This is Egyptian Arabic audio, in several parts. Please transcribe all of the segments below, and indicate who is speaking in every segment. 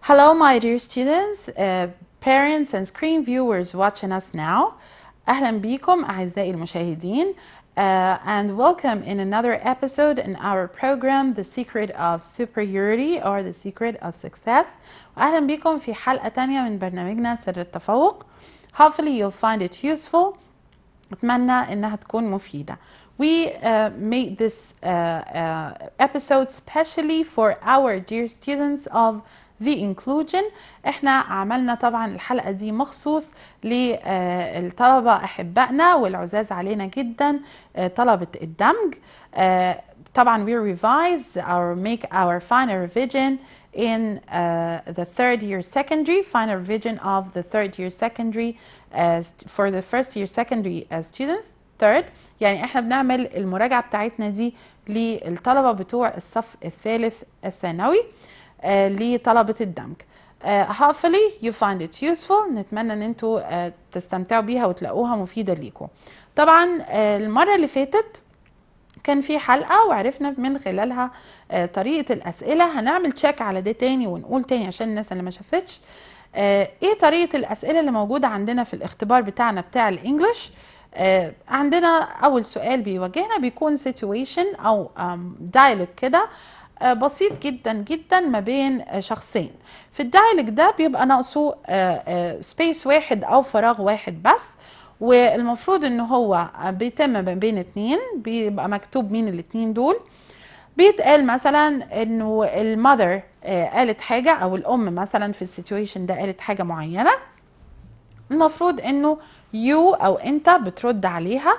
Speaker 1: Hello, my dear students, uh, parents and screen viewers watching us now. أهلا بكم أعزائي المشاهدين uh, and welcome in another episode in our program The Secret of Superiority or The Secret of Success. وأهلا بكم في حلقة تانية من برنامجنا سر التفوق. Hopefully you'll find it useful. أتمنى إنها تكون مفيدة. We uh, made this uh, uh, episode specially for our dear students of the inclusion احنا عملنا طبعا الحلقة دي مخصوص للطلبة احبائنا والعزاز علينا جدا طلبة الدمج طبعا we revise or make our final revision in uh, the third year secondary final revision of the third year secondary uh, for the first year secondary uh, students third يعني احنا بنعمل المراجعة بتاعتنا دي للطلبة بتوع الصف الثالث الثانوي uh, لطلبة الدمج uh, hopefully you find it useful نتمنى ان انتوا uh, تستمتعوا بيها وتلاقوها مفيدة ليكم طبعا uh, المرة اللي فاتت كان في حلقة وعرفنا من خلالها uh, طريقة الأسئلة هنعمل تشيك على ده تاني ونقول تاني عشان الناس اللي ما شافتش uh, ايه طريقة الأسئلة اللي موجودة عندنا في الاختبار بتاعنا بتاع الانجليش uh, عندنا أول سؤال بيواجهنا بيكون situation أو um, dialogue كده بسيط جدا جدا ما بين شخصين في الدايلوج ده بيبقى ناقصه سبيس واحد او فراغ واحد بس والمفروض ان هو بيتم ما بين اتنين بيبقى مكتوب مين الاتنين دول بيتقال مثلا انه المذر قالت حاجة او الام مثلا في السيتويشن ده قالت حاجة معينة المفروض انه يو او انت بترد عليها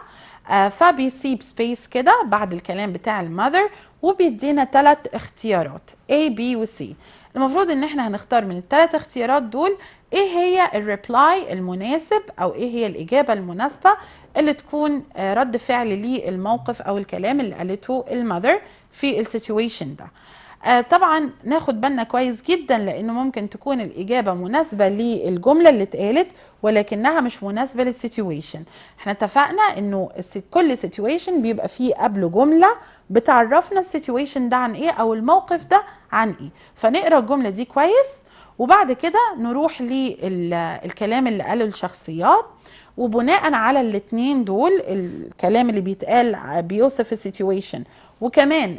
Speaker 1: فبيسيب سبيس كده بعد الكلام بتاع المذر وبيدينا ثلاث اختيارات A B و C المفروض ان احنا هنختار من الثلاث اختيارات دول ايه هي الريبلاي المناسب او ايه هي الاجابه المناسبه اللي تكون رد فعل للموقف او الكلام اللي قالته المذر في السيتويشن ده طبعا ناخد بالنا كويس جدا لانه ممكن تكون الاجابه مناسبه للجمله اللي اتقالت ولكنها مش مناسبه للسيتويشن احنا اتفقنا انه كل سيتويشن بيبقى فيه قبله جمله بتعرفنا السيتويشن ده عن ايه او الموقف ده عن ايه فنقرا الجمله دي كويس وبعد كده نروح للكلام اللي قاله الشخصيات وبناء على الاثنين دول الكلام اللي بيتقال بيوصف السيتويشن وكمان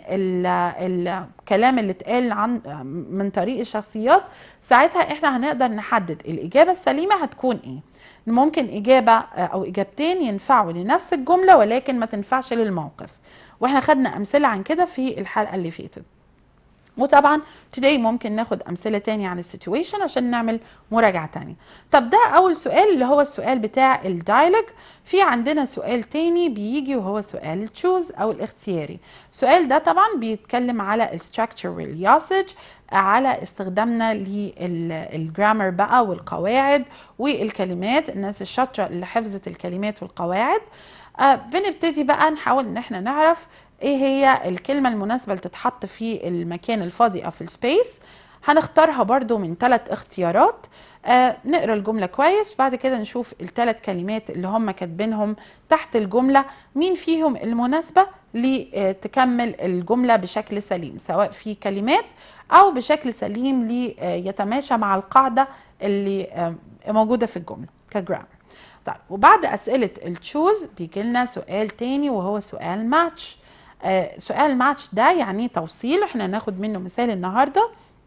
Speaker 1: الكلام اللي اتقال عن من طريق الشخصيات ساعتها احنا هنقدر نحدد الاجابه السليمه هتكون ايه ممكن اجابه او اجابتين ينفعوا لنفس الجمله ولكن ما تنفعش للموقف واحنا خدنا امثله عن كده في الحلقه اللي فاتت وطبعا today ممكن ناخد امثله تاني عن السيتويشن عشان نعمل مراجعه تانية طب ده اول سؤال اللي هو السؤال بتاع الدايلوج في عندنا سؤال تاني بيجي وهو سؤال التشوز او الاختياري السؤال ده طبعا بيتكلم على الستراكشر usage على استخدامنا للجرامر بقى والقواعد والكلمات الناس الشاطره اللي حفظت الكلمات والقواعد آه بنبتدي بقى نحاول ان احنا نعرف ايه هي الكلمة المناسبة اللي تتحط في المكان الفاضي او في السبيس هنختارها برضو من ثلاث اختيارات آه نقرا الجملة كويس بعد كده نشوف الثلاث كلمات اللي هم كاتبينهم تحت الجملة مين فيهم المناسبة لتكمل الجملة بشكل سليم سواء في كلمات او بشكل سليم ليتماشى مع القاعدة اللي آه موجودة في الجملة كجرامر طيب وبعد اسئله التشوز بيجي لنا سؤال تاني وهو سؤال ماتش آه سؤال ماتش ده يعني توصيل احنا هناخد منه مثال النهارده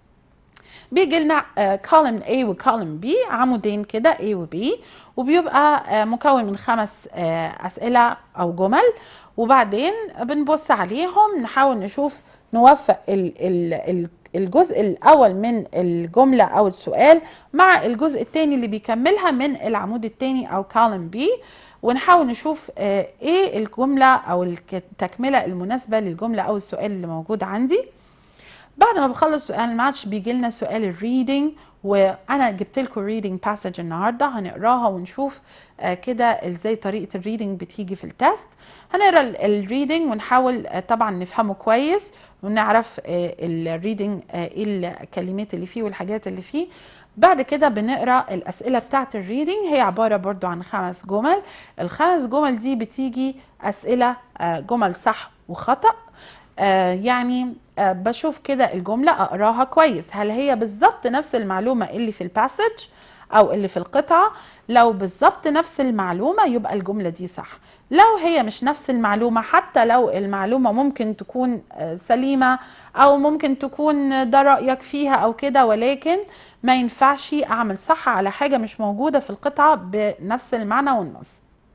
Speaker 1: بيجي لنا آه column A و column B عمودين كده A و B وبيبقى آه مكون من خمس آه اسئله او جمل وبعدين بنبص عليهم نحاول نشوف نوفق ال ال ال الجزء الاول من الجمله او السؤال مع الجزء الثاني اللي بيكملها من العمود الثاني او column B ونحاول نشوف ايه الجمله او التكمله المناسبه للجمله او السؤال اللي موجود عندي بعد ما بخلص سؤال الماتش بيجي لنا سؤال الريدنج وانا جبت لكم ريدنج باسج النهارده هنقراها ونشوف كده ازاي طريقه الريدنج بتيجي في التست هنقرا الريدنج ونحاول طبعا نفهمه كويس ونعرف الريدنج ايه الكلمات اللي فيه والحاجات اللي فيه بعد كده بنقرا الاسئله بتاعه الريدنج هي عباره برضو عن خمس جمل الخمس جمل دي بتيجي اسئله جمل صح وخطا آه يعني آه بشوف كده الجملة أقراها كويس هل هي بالظبط نفس المعلومة اللي في الباسج أو اللي في القطعة لو بالظبط نفس المعلومة يبقى الجملة دي صح لو هي مش نفس المعلومة حتى لو المعلومة ممكن تكون آه، سليمة أو ممكن تكون ده رأيك فيها أو كده ولكن ما ينفعش أعمل صح على حاجة مش موجودة في القطعة بنفس المعنى والنص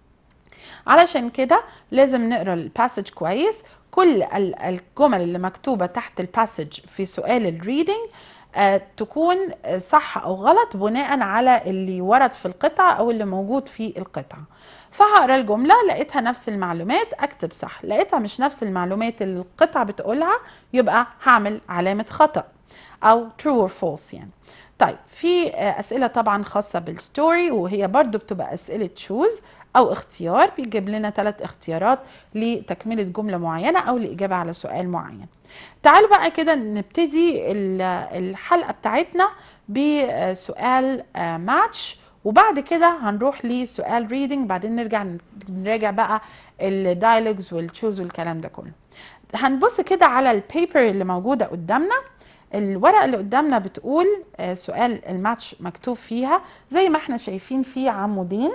Speaker 1: علشان كده لازم نقرا الباسج كويس كل الجمل اللي مكتوبة تحت الباسج في سؤال الريدنج آه، تكون صح او غلط بناء على اللي ورد في القطعة او اللي موجود في القطعة فهقرا الجملة لقيتها نفس المعلومات اكتب صح لقيتها مش نفس المعلومات اللي القطعة بتقولها يبقى هعمل علامة خطأ او true or false يعني طيب في آه، اسئلة طبعا خاصة بالستوري وهي برضو بتبقى اسئلة choose او اختيار بيجيب لنا ثلاث اختيارات لتكملة جملة معينة او الاجابة على سؤال معين تعالوا بقى كده نبتدي الحلقة بتاعتنا بسؤال ماتش وبعد كده هنروح لسؤال ريدنج بعدين نرجع نراجع بقى الدايلوجز والتشوز والكلام ده كله هنبص كده على البيبر اللي موجودة قدامنا الورقة اللي قدامنا بتقول آه، سؤال الماتش مكتوب فيها زي ما احنا شايفين فيه عمودين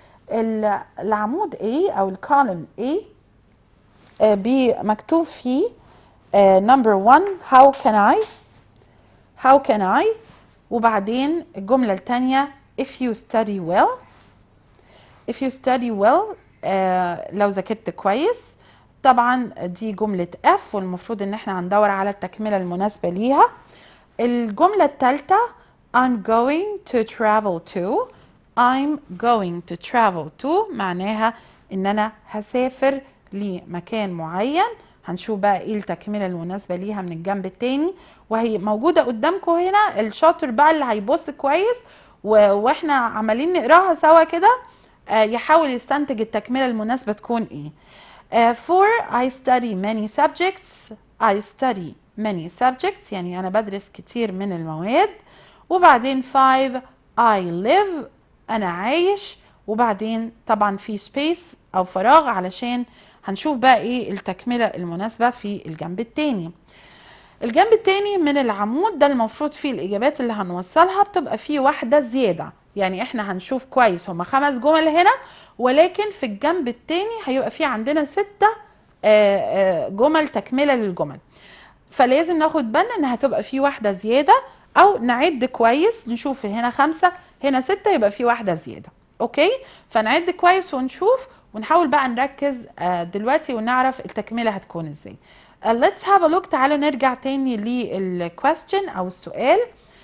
Speaker 1: العمود A أو الكولم A آه، مكتوب فيه uh, number one how can I how can I وبعدين الجملة الثانية if you study well if you study well uh, لو ذاكرت كويس طبعا دي جملة F والمفروض ان احنا هندور على التكملة المناسبة ليها الجملة الثالثة I'm going to travel to I'm going to travel to معناها ان انا هسافر لمكان معين هنشوف بقى ايه التكمله المناسبه ليها من الجنب التاني وهي موجوده قدامكم هنا الشاطر بقى اللي هيبص كويس واحنا عمالين نقراها سوا كده آه، يحاول يستنتج التكمله المناسبه تكون ايه uh, for I study many subjects I study many subjects يعني أنا بدرس كتير من المواد وبعدين five I live أنا عايش وبعدين طبعا في space أو فراغ علشان هنشوف بقى ايه التكملة المناسبة في الجنب التاني الجنب التاني من العمود ده المفروض فيه الاجابات اللي هنوصلها بتبقى فيه واحدة زيادة يعني احنا هنشوف كويس هما خمس جمل هنا ولكن في الجنب التاني هيبقى فيه عندنا ستة آه، آه، جمل تكملة للجمل فلازم ناخد بالنا ان هتبقى فيه واحدة زيادة او نعد كويس نشوف هنا خمسة هنا ستة يبقى فيه واحدة زيادة اوكي فنعد كويس ونشوف ونحاول بقى نركز آه، دلوقتي ونعرف التكملة هتكون ازاي uh, let's have a look تعالوا نرجع تاني للquestion او السؤال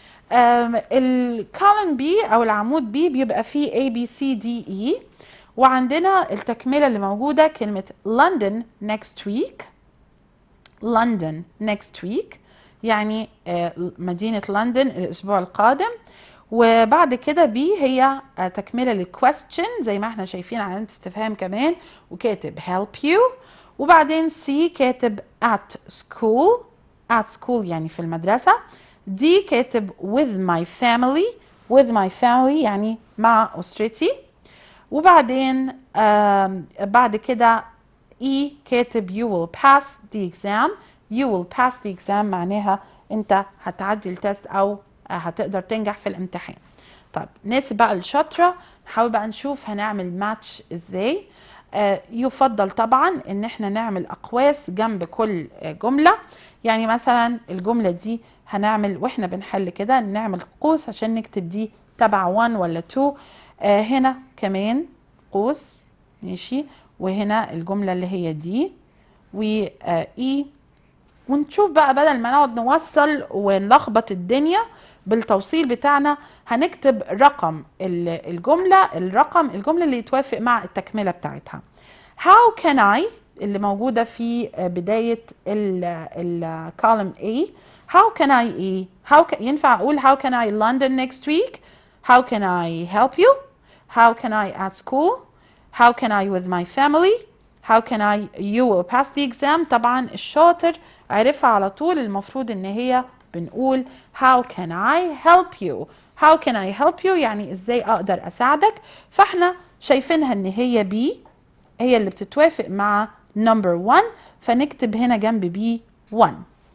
Speaker 1: الكولن بي او العمود بي بيبقى فيه A B C D E وعندنا التكملة اللي موجودة كلمة London next week London next week يعني آه، مدينة لندن الأسبوع القادم وبعد كده بي هي تكمله للكويستشن زي ما احنا شايفين علامه استفهام كمان وكاتب help you وبعدين سي كاتب at school at school يعني في المدرسه دي كاتب with my family with my family يعني مع اسرتي وبعدين بعد كده E كاتب you will pass the exam you will pass the exam معناها انت هتعدي التست او هتقدر تنجح في الامتحان طيب ناس بقى الشاطره نحاول بقى نشوف هنعمل ماتش ازاي آه يفضل طبعا ان احنا نعمل اقواس جنب كل جمله يعني مثلا الجمله دي هنعمل واحنا بنحل كده نعمل قوس عشان نكتب دي تبع 1 ولا 2 آه هنا كمان قوس ماشي وهنا الجمله اللي هي دي و اي ونشوف بقى بدل ما نقعد نوصل ونلخبط الدنيا بالتوصيل بتاعنا هنكتب رقم الجملة الرقم الجملة اللي يتوافق مع التكملة بتاعتها how can I اللي موجودة في بداية الكولم A how can I A how can, ينفع أقول how can I London next week how can I help you how can I at school how can I with my family how can I you will pass the exam طبعا الشاطر عرفها على طول المفروض ان هي بنقول how can I help you how can I help you يعني ازاي اقدر اساعدك فاحنا شايفينها ان هي B هي اللي بتتوافق مع number one فنكتب هنا جنب بي 1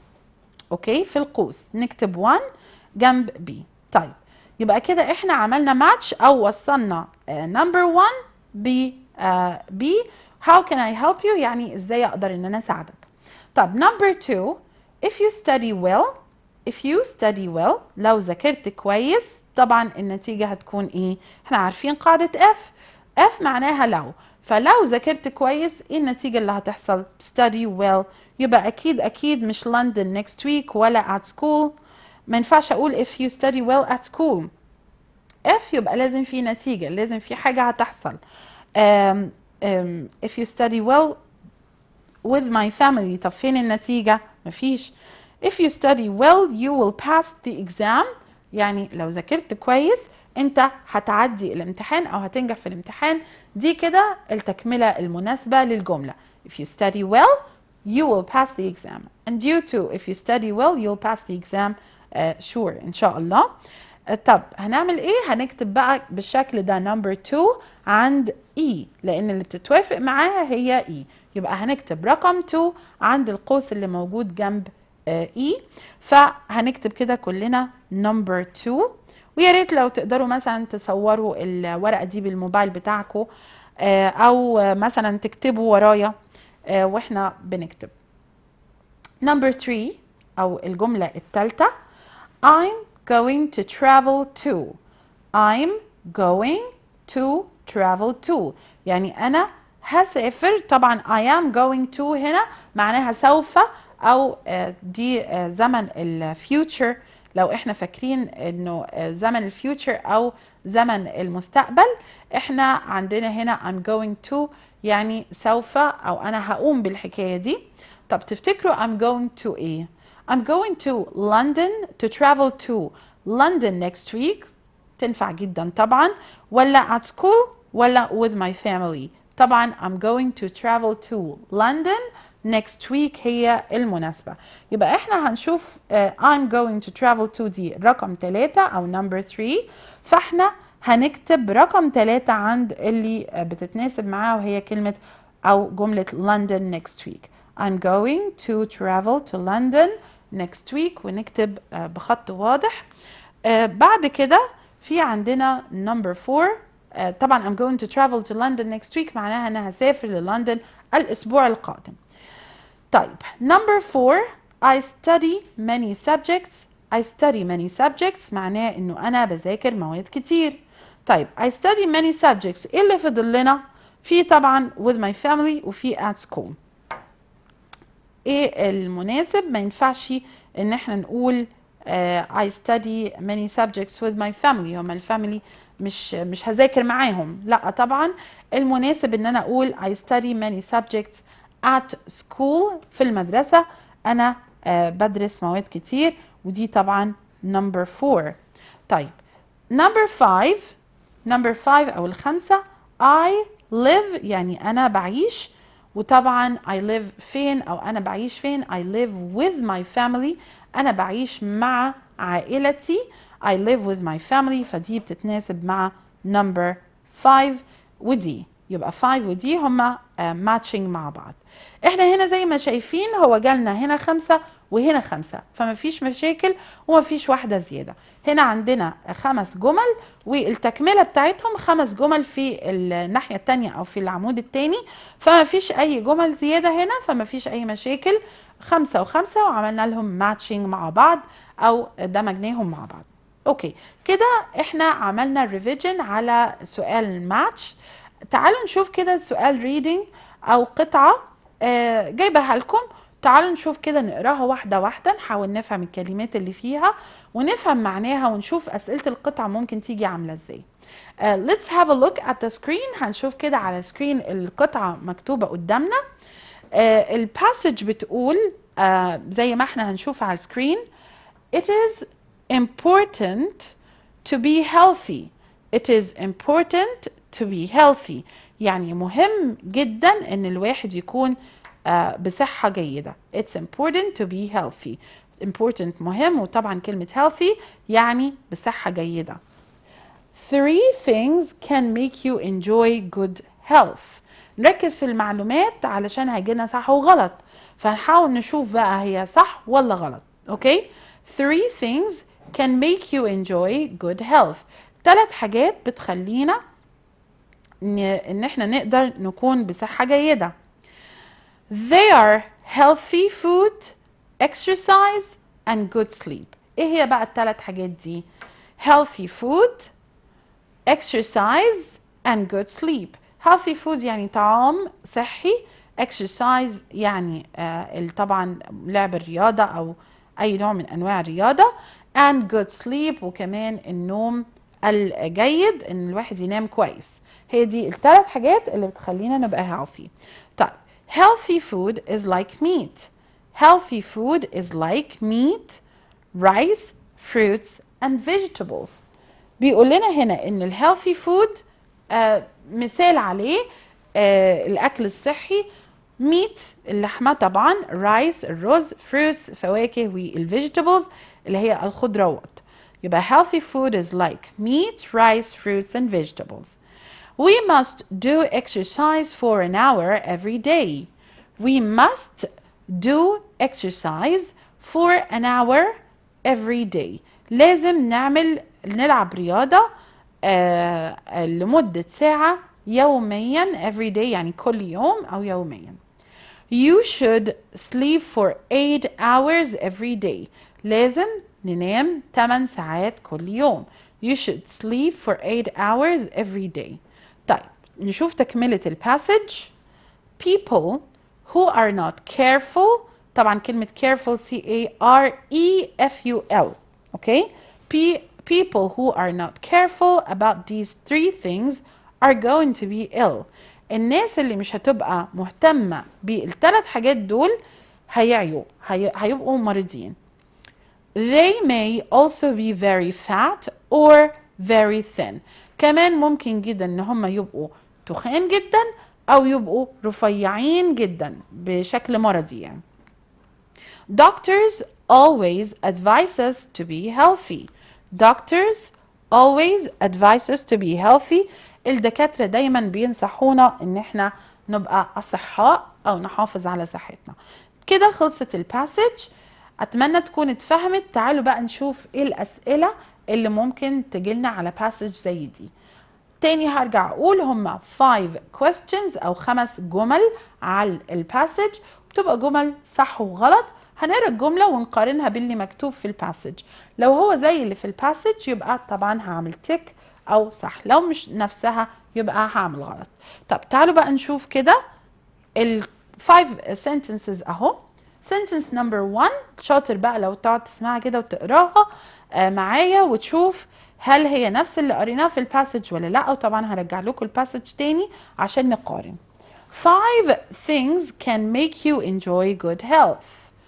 Speaker 1: اوكي في القوس نكتب 1 جنب بي طيب يبقى كده احنا عملنا ماتش او وصلنا نمبر 1 ب بي how can I help you يعني ازاي اقدر ان انا اساعدك طب نمبر 2 if you study well if you study well لو ذاكرت كويس طبعا النتيجة هتكون ايه احنا عارفين قاعدة F F معناها لو فلو ذاكرت كويس ايه النتيجة اللي هتحصل study well يبقى اكيد اكيد مش London next week ولا at school ما ينفعش اقول if you study well at school if يبقى لازم في نتيجة لازم في حاجة هتحصل um, um, if you study well with my family طب فين النتيجة مفيش if you study well you will pass the exam يعني لو ذاكرت كويس انت هتعدي الامتحان او هتنجح في الامتحان دي كده التكملة المناسبة للجملة if you study well you will pass the exam and you too if you study well you'll pass the exam uh, sure ان شاء الله uh, طب هنعمل ايه هنكتب بقى بالشكل ده number 2 عند E لان اللي بتتوافق معاها هي E يبقى هنكتب رقم 2 عند القوس اللي موجود جنب E فهنكتب كده كلنا number 2 ويا ريت لو تقدروا مثلا تصوروا الورقه دي بالموبايل بتاعكم او مثلا تكتبوا ورايا واحنا بنكتب number 3 او الجمله الثالثه I'm going to travel to I'm going to travel to يعني انا هسافر طبعا I am going to هنا معناها سوف او دي زمن الفيوتشر لو احنا فاكرين انه زمن الفيوتشر او زمن المستقبل احنا عندنا هنا I'm going to يعني سوف او انا هقوم بالحكايه دي طب تفتكروا I'm going to ايه I'm going to London to travel to London next week تنفع جدا طبعا ولا at school ولا with my family طبعا I'm going to travel to London next week هي المناسبة يبقى احنا هنشوف uh, I'm going to travel to دي رقم 3 او number 3 فاحنا هنكتب رقم 3 عند اللي بتتناسب معاه وهي كلمة او جملة London next week I'm going to travel to London next week ونكتب uh, بخط واضح uh, بعد كده في عندنا number 4 uh, طبعا I'm going to travel to London next week معناها انا هسافر للندن الاسبوع القادم طيب number four I study many subjects I study many subjects معناه انه انا بذاكر مواد كتير طيب I study many subjects ايه اللي فضل لنا في طبعا with my family وفي at school ايه المناسب ما ينفعش ان احنا نقول uh, I study many subjects with my family هما الفاميلي مش مش هذاكر معاهم لا طبعا المناسب ان انا اقول I study many subjects at school في المدرسة أنا آه بدرس مواد كتير ودي طبعا number four طيب number five number five أو الخمسة I live يعني أنا بعيش وطبعا I live فين أو أنا بعيش فين I live with my family أنا بعيش مع عائلتي I live with my family فدي بتتناسب مع number five ودي يبقى 5 ودي هما ماتشنج مع بعض احنا هنا زي ما شايفين هو جالنا هنا خمسة وهنا خمسة فما فيش مشاكل وما فيش واحدة زيادة هنا عندنا خمس جمل والتكملة بتاعتهم خمس جمل في الناحية التانية او في العمود التاني فما فيش اي جمل زيادة هنا فما فيش اي مشاكل خمسة وخمسة وعملنا لهم ماتشنج مع بعض او دمجناهم مع بعض اوكي كده احنا عملنا ريفيجن على سؤال ماتش تعالوا نشوف كده سؤال reading او قطعة آه جايبها لكم تعالوا نشوف كده نقراها واحدة واحدة نحاول نفهم الكلمات اللي فيها ونفهم معناها ونشوف أسئلة القطعة ممكن تيجي عاملة ازاي uh, let's have a look at the screen هنشوف كده على سكرين القطعة مكتوبة قدامنا uh, الباسج بتقول uh, زي ما احنا هنشوف على السكرين it is important to be healthy it is important to be healthy يعني مهم جدا ان الواحد يكون uh, بصحة جيدة it's important to be healthy important مهم وطبعا كلمة healthy يعني بصحة جيدة three things can make you enjoy good health نركز في المعلومات علشان هيجينا صح وغلط فنحاول نشوف بقى هي صح ولا غلط اوكي three things can make you enjoy good health ثلاث حاجات بتخلينا ن- ان احنا نقدر نكون بصحة جيدة they are healthy food exercise and good sleep ايه هي بقى الثلاث حاجات دي healthy food exercise and good sleep healthy food يعني طعام صحي exercise يعني آه ال- طبعا لعب الرياضة أو أي نوع من أنواع الرياضة and good sleep وكمان النوم الجيد إن الواحد ينام كويس هي دي الثلاث حاجات اللي بتخلينا نبقى healthy طيب healthy food is like meat healthy food is like meat rice fruits and vegetables بيقول لنا هنا ان الهيلثي فود آه مثال عليه آه الاكل الصحي ميت اللحمه طبعا رايس الرز فروتس فواكه والفيجيتابلز اللي هي الخضروات يبقى healthy food is like meat rice fruits and vegetables we must do exercise for an hour every day we must do exercise for an hour every day لازم نعمل نلعب رياضة آه لمدة ساعة يوميا every day يعني كل يوم أو يوميا You should sleep for 8 hours every day لازم ننام 8 ساعات كل يوم You should sleep for 8 hours every day طيب نشوف تكملة الباسج People who are not careful طبعا كلمة careful C A R E F U L okay P people who are not careful about these three things are going to be ill الناس اللي مش هتبقى مهتمة بالثلاث حاجات دول هيعيوا هي... هيبقوا مريضين they may also be very fat or very thin كمان ممكن جدا ان هم يبقوا تخان جدا او يبقوا رفيعين جدا بشكل مرضي يعني Doctors always advise us to be healthy. Doctors always advise us to be healthy. الدكاترة دايما بينصحونا ان احنا نبقى اصحاء او نحافظ على صحتنا. كده خلصت الباسج. اتمنى تكون اتفهمت. تعالوا بقى نشوف ايه الاسئلة اللي ممكن تجيلنا على باسج زي دي. تاني هرجع اقول هما 5 questions او خمس جمل على الباسج بتبقى جمل صح وغلط هنقرا الجملة ونقارنها باللي مكتوب في الباسج لو هو زي اللي في الباسج يبقى طبعا هعمل تيك او صح لو مش نفسها يبقى هعمل غلط طب تعالوا بقى نشوف كده ال 5 sentences اهو sentence number 1 شاطر بقى لو تقعد تسمعها كده وتقراها آه معايا وتشوف هل هي نفس اللي قريناه في الباسج ولا لا وطبعا هرجع لكم الباسج تاني عشان نقارن Five things can make you enjoy good health.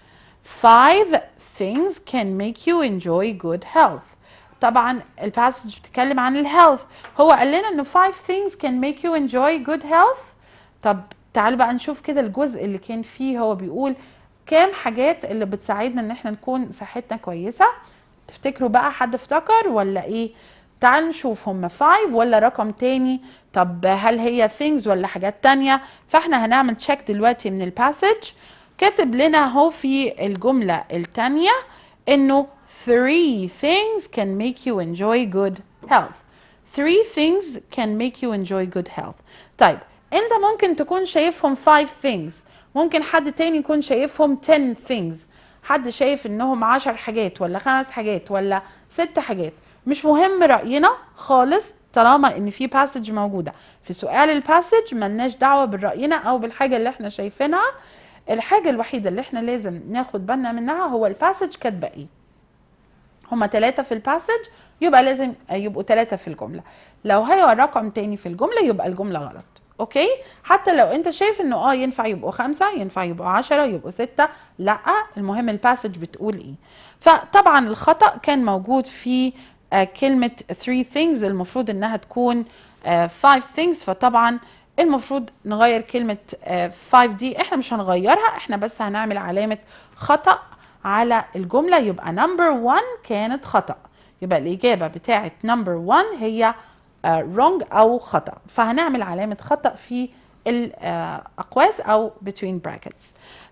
Speaker 1: Five things can make you enjoy good health. طبعا الباسج بتتكلم عن الهيلث هو قال لنا انه five things can make you enjoy good health طب تعالوا بقى نشوف كده الجزء اللي كان فيه هو بيقول كام حاجات اللي بتساعدنا ان احنا نكون صحتنا كويسة تفتكروا بقى حد افتكر ولا ايه تعال نشوف هم 5 ولا رقم تاني طب هل هي things ولا حاجات تانية فاحنا هنعمل تشيك دلوقتي من الباسج كاتب لنا اهو في الجملة التانية انه three things can make you enjoy good health three things can make you enjoy good health طيب انت ممكن تكون شايفهم five things ممكن حد تاني يكون شايفهم 10 things حد شايف انهم 10 حاجات ولا خمس حاجات ولا ست حاجات مش مهم رأينا خالص طالما ان في باسج موجودة في سؤال الباسج ملناش دعوة برأينا او بالحاجة اللي احنا شايفينها الحاجة الوحيدة اللي احنا لازم ناخد بالنا منها هو الباسج كاتبه ايه هما ثلاثة في الباسج يبقى لازم يبقوا ثلاثة في الجملة لو هي رقم تاني في الجملة يبقى الجملة غلط اوكي حتى لو انت شايف انه اه ينفع يبقوا خمسة ينفع يبقوا عشرة يبقوا ستة لا المهم الباسج بتقول ايه فطبعا الخطأ كان موجود في آه كلمة three things المفروض انها تكون آه five things فطبعا المفروض نغير كلمة آه five دي احنا مش هنغيرها احنا بس هنعمل علامة خطأ على الجملة يبقى number one كانت خطأ يبقى الإجابة بتاعت number one هي uh, wrong أو خطأ فهنعمل علامة خطأ في الأقواس أو between brackets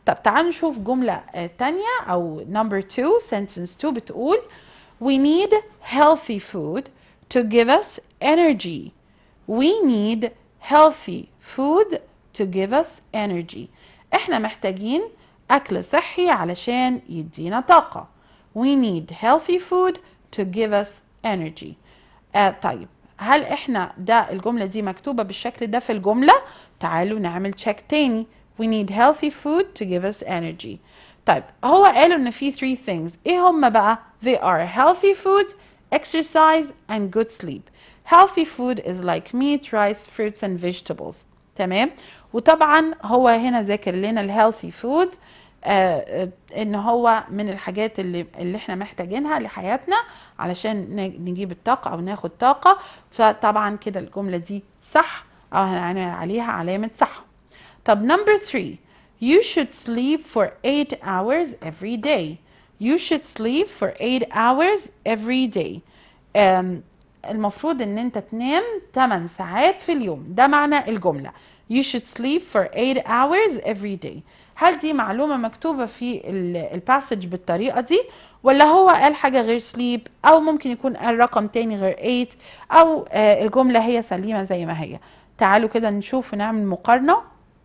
Speaker 1: طب تعالوا نشوف جملة آه، تانية أو number two sentence two بتقول We need healthy food to give us energy. We need healthy food to give us energy. احنا محتاجين أكل صحي علشان يدينا طاقة. We need healthy food to give us energy. آه طيب هل احنا ده الجملة دي مكتوبة بالشكل ده في الجملة؟ تعالوا نعمل تشيك تاني. We need healthy food to give us energy. طيب هو قالوا ان في three things ايه هم بقى؟ They are healthy food, exercise and good sleep. Healthy food is like meat, rice, fruits and vegetables. تمام؟ وطبعا هو هنا ذاكر لنا الهيلثي فود آه ان هو من الحاجات اللي اللي احنا محتاجينها لحياتنا علشان ن- نجيب الطاقه او ناخد طاقه فطبعا كده الجمله دي صح او هنعمل عليها علامه صح طب number three you should sleep for 8 hours every day you should sleep for 8 hours every day um, المفروض ان انت تنام 8 ساعات في اليوم ده معنى الجملة you should sleep for 8 hours every day هل دي معلومة مكتوبة في الباسج بالطريقة دي ولا هو قال حاجة غير sleep او ممكن يكون قال رقم تاني غير 8 او آه، الجملة هي سليمة زي ما هي تعالوا كده نشوف ونعمل مقارنة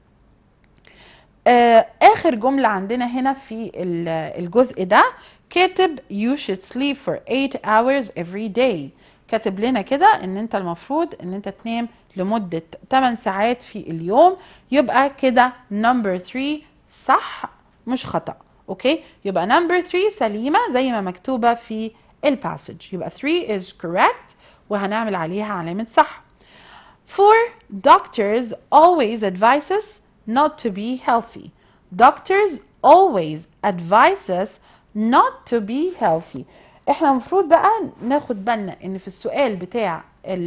Speaker 1: آه، اخر جملة عندنا هنا في ال- الجزء ده كاتب you should sleep for 8 hours every day كاتب لنا كده ان انت المفروض ان انت تنام لمدة 8 ساعات في اليوم يبقى كده number 3 صح مش خطأ اوكي يبقى number 3 سليمة زي ما مكتوبة في الباسج يبقى 3 is correct وهنعمل عليها علامة صح Four, doctors always advise us not to be healthy. Doctors always advise us not to be healthy. احنا المفروض بقى ناخد بالنا ان في السؤال بتاع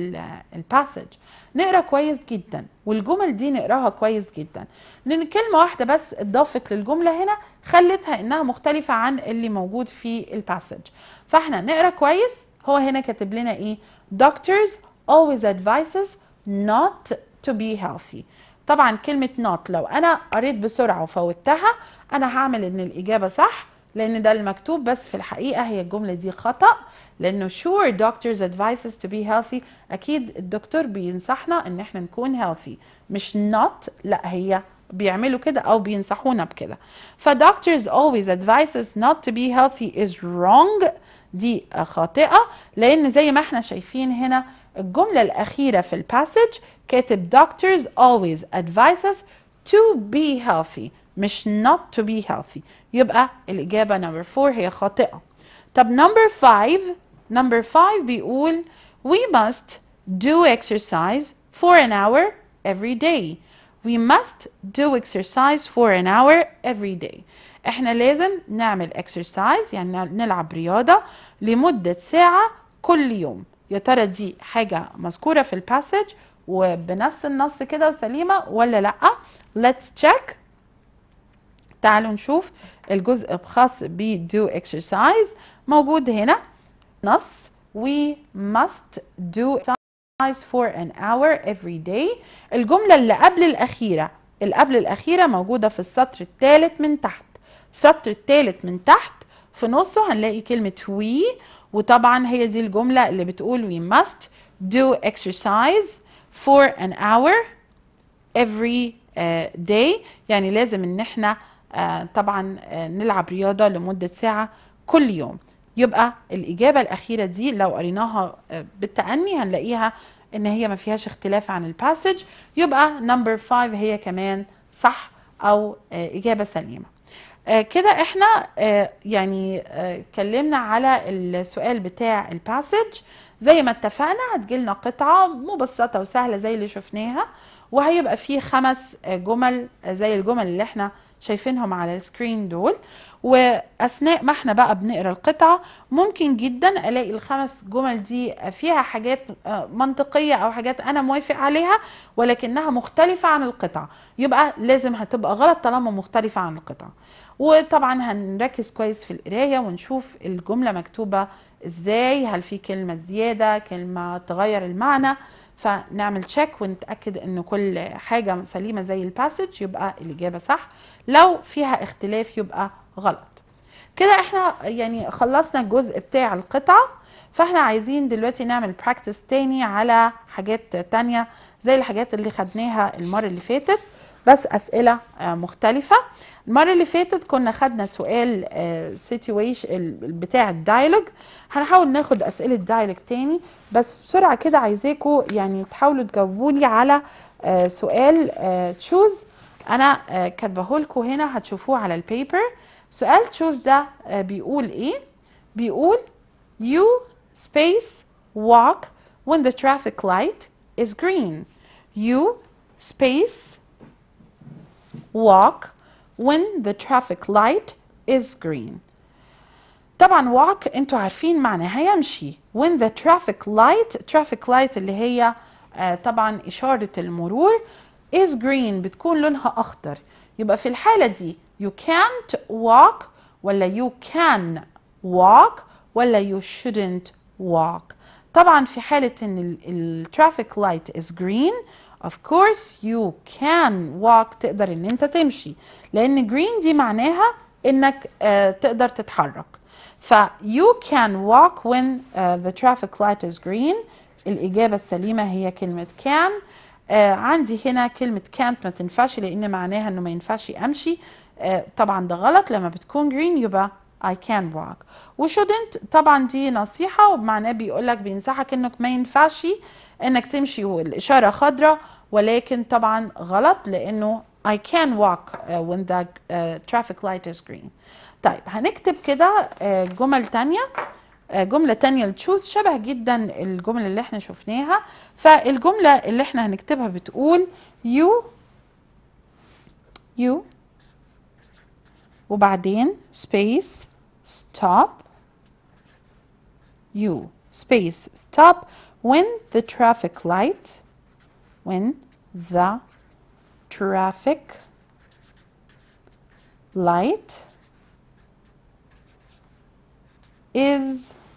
Speaker 1: الباسج نقرا كويس جدا والجمل دي نقراها كويس جدا لان كلمه واحده بس اتضافت للجمله هنا خلتها انها مختلفه عن اللي موجود في الباسج فاحنا نقرا كويس هو هنا كاتب لنا ايه doctors always advise us not to be healthy طبعا كلمة not لو أنا قريت بسرعة وفوتها أنا هعمل إن الإجابة صح لأن ده المكتوب بس في الحقيقة هي الجملة دي خطأ لأنه sure doctors advise us to be healthy أكيد الدكتور بينصحنا إن إحنا نكون healthy مش not لا هي بيعملوا كده أو بينصحونا بكده ف doctors always advise us not to be healthy is wrong دي خاطئة لأن زي ما احنا شايفين هنا الجملة الأخيرة في الباسج كاتب doctors always advise us to be healthy مش not to be healthy يبقى الإجابة number 4 هي خاطئة طب number 5 number 5 بيقول we must do exercise for an hour every day we must do exercise for an hour every day احنا لازم نعمل exercise يعني نلعب رياضة لمدة ساعة كل يوم يا ترى دي حاجة مذكورة في الباسج وبنفس النص كده وسليمة ولا لأ let's check تعالوا نشوف الجزء الخاص ب do exercise موجود هنا نص we must do exercise for an hour every day الجملة اللي قبل الأخيرة اللي قبل الأخيرة موجودة في السطر الثالث من تحت السطر الثالث من تحت في نصه هنلاقي كلمة we وطبعا هي دي الجملة اللي بتقول we must do exercise for an hour every uh, day يعني لازم ان احنا uh, طبعا uh, نلعب رياضة لمدة ساعة كل يوم يبقى الإجابة الأخيرة دي لو قريناها uh, بالتأني هنلاقيها ان هي ما فيهاش اختلاف عن الباسج يبقى number 5 هي كمان صح او uh, إجابة سليمة آه كده احنا آه يعني اتكلمنا آه على السؤال بتاع الباسج زي ما اتفقنا هتجيلنا قطعة مبسطة وسهلة زي اللي شفناها وهيبقى فيه خمس جمل زي الجمل اللي احنا شايفينهم على السكرين دول واثناء ما احنا بقى بنقرا القطعه ممكن جدا الاقي الخمس جمل دي فيها حاجات منطقيه او حاجات انا موافق عليها ولكنها مختلفه عن القطعه يبقى لازم هتبقى غلط طالما مختلفه عن القطعه وطبعا هنركز كويس في القرايه ونشوف الجمله مكتوبه ازاي هل في كلمه زياده كلمه تغير المعنى فنعمل تشيك ونتاكد ان كل حاجه سليمه زي الباسج يبقى الاجابه صح لو فيها اختلاف يبقى غلط كده احنا يعني خلصنا الجزء بتاع القطعه فاحنا عايزين دلوقتي نعمل براكتس تاني على حاجات تانية زي الحاجات اللي خدناها المره اللي فاتت بس اسئله آه، مختلفه المره اللي فاتت كنا خدنا سؤال سيتويشن بتاع الدايلوج هنحاول ناخد اسئله دايلوج تاني بس بسرعه كده عايزاكم يعني تحاولوا تجاوبوا لي على آه، سؤال تشوز انا آه، كاتبه لكم هنا هتشوفوه على البيبر سؤال تشوز ده آه، بيقول ايه بيقول you space walk when the traffic light is green you space walk when the traffic light is green طبعا walk انتوا عارفين معناها يمشي when the traffic light traffic light اللي هي آه، طبعا إشارة المرور is green بتكون لونها أخضر يبقى في الحالة دي you can't walk ولا you can walk ولا you shouldn't walk طبعا في حالة ان ال- ال traffic light is green of course you can walk تقدر ان انت تمشي لان green دي معناها انك آه، تقدر تتحرك ف you can walk when uh, the traffic light is green الإجابة السليمة هي كلمة can آه عندي هنا كلمة can't ما تنفعش لأن معناها إنه ما ينفعش أمشي آه طبعا ده غلط لما بتكون green يبقى I can walk و shouldn't طبعا دي نصيحة ومعناه بيقولك بينصحك إنك ما ينفعش إنك تمشي والإشارة خضراء ولكن طبعا غلط لأنه I can walk uh, when the uh, traffic light is green طيب هنكتب كده آه، جمل تانية آه، جملة تانية لتشوز شبه جدا الجملة اللي احنا شفناها فالجملة اللي احنا هنكتبها بتقول you you وبعدين space stop you space stop when the traffic light when the traffic light is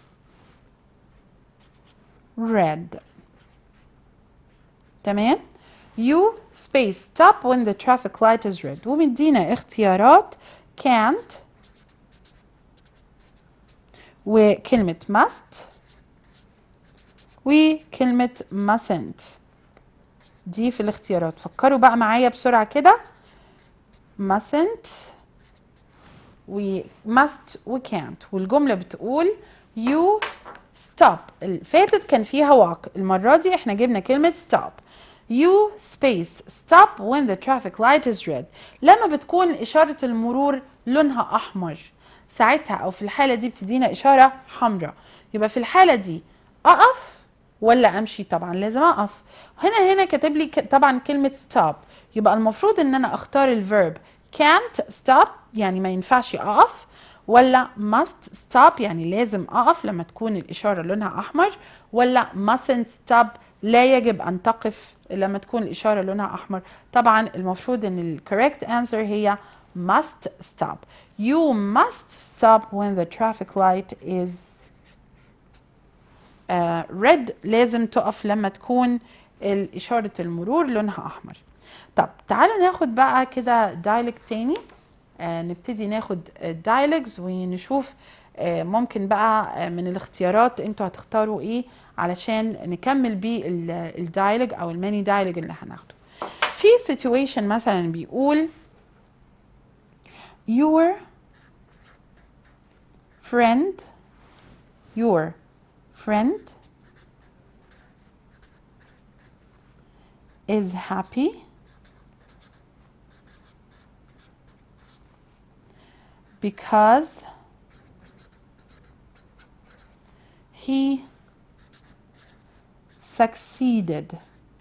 Speaker 1: red تمام you space stop when the traffic light is red ومدينا اختيارات can't وكلمة must وكلمة mustn't دي في الاختيارات فكروا بقى معايا بسرعة كده mustn't و must و can't والجملة بتقول you stop اللي فاتت كان فيها walk المرة دي احنا جبنا كلمة stop you space stop when the traffic light is red لما بتكون إشارة المرور لونها أحمر ساعتها أو في الحالة دي بتدينا إشارة حمراء يبقى في الحالة دي أقف ولا أمشي طبعا لازم أقف هنا هنا كاتب لي ك- طبعا كلمة stop يبقى المفروض إن أنا أختار الفيرب can't stop يعني ما ينفعش أقف ولا must stop يعني لازم أقف لما تكون الإشارة لونها أحمر ولا mustn't stop لا يجب أن تقف لما تكون الإشارة لونها أحمر طبعا المفروض أن ال correct answer هي must stop you must stop when the traffic light is uh, red لازم تقف لما تكون ال- إشارة المرور لونها أحمر طب تعالوا ناخد بقى كده دايلوج تاني آه نبتدي ناخد دايلوجز ونشوف آه ممكن بقى آه من الاختيارات انتوا هتختاروا ايه علشان نكمل بيه الدايلوج او الماني دايلوج اللي هناخده في situation مثلا بيقول your friend your friend is happy because he succeeded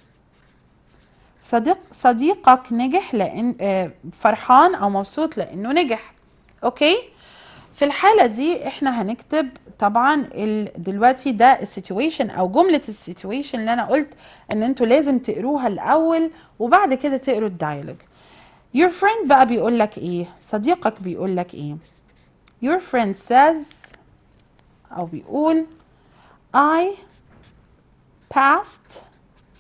Speaker 1: صديق صديقك نجح لان آه، فرحان او مبسوط لانه نجح اوكي في الحالة دي احنا هنكتب طبعا ال... دلوقتي ده السيتويشن او جملة السيتويشن اللي انا قلت ان انتوا لازم تقروها الاول وبعد كده تقروا الدايلوج Your friend بقى بيقول لك ايه صديقك بيقول لك ايه Your friend says او بيقول I passed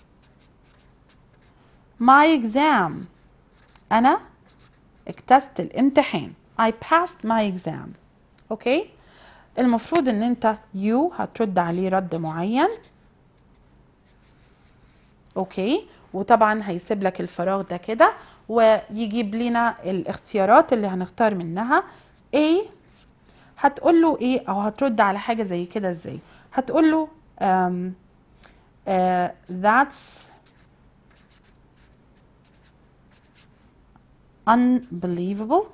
Speaker 1: my exam أنا اجتزت الامتحان I passed my exam اوكي المفروض ان انت you هترد عليه رد معين اوكي وطبعا هيسيب لك الفراغ ده كده ويجيب لنا الاختيارات اللي هنختار منها A هتقول له ايه او هترد على حاجه زي كده ازاي هتقول له um, uh, that's unbelievable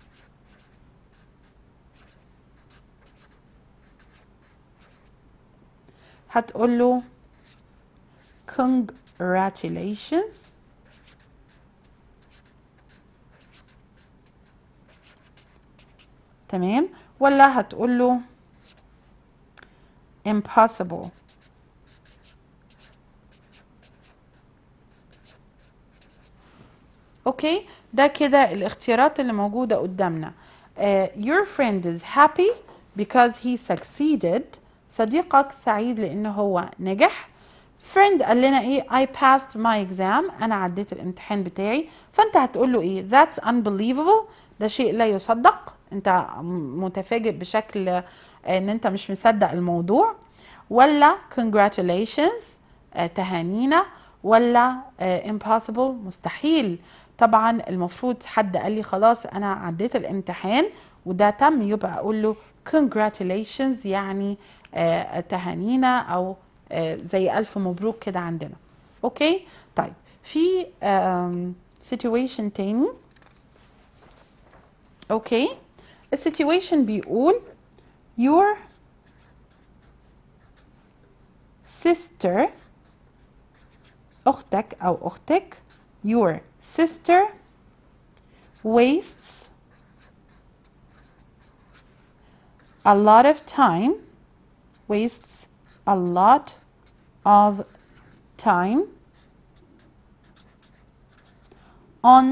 Speaker 1: هتقول له congratulations تمام ولا هتقول له impossible اوكي ده كده الاختيارات اللي موجودة قدامنا uh, your friend is happy because he succeeded صديقك سعيد لانه هو نجح friend قال لنا ايه I passed my exam انا عديت الامتحان بتاعي فانت هتقول له ايه that's unbelievable ده شيء لا يصدق انت متفاجئ بشكل ان انت مش مصدق الموضوع ولا congratulations تهانينا ولا impossible مستحيل طبعا المفروض حد قال لي خلاص انا عديت الامتحان وده تم يبقى اقول له congratulations يعني تهانينا او زي الف مبروك كده عندنا اوكي طيب في situation تاني اوكي السيتويشن بيقول your sister اختك او اختك your sister wastes a lot of time wastes a lot of time on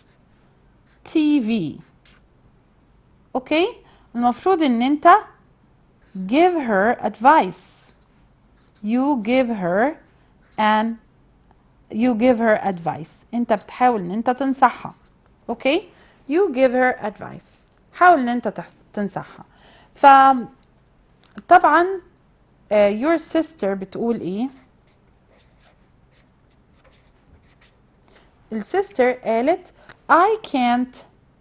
Speaker 1: TV اوكي المفروض ان انت give her advice you give her and you give her advice انت بتحاول ان انت تنصحها اوكي you give her advice حاول ان انت تنصحها ف طبعا uh, your sister بتقول ايه السيستر قالت I can't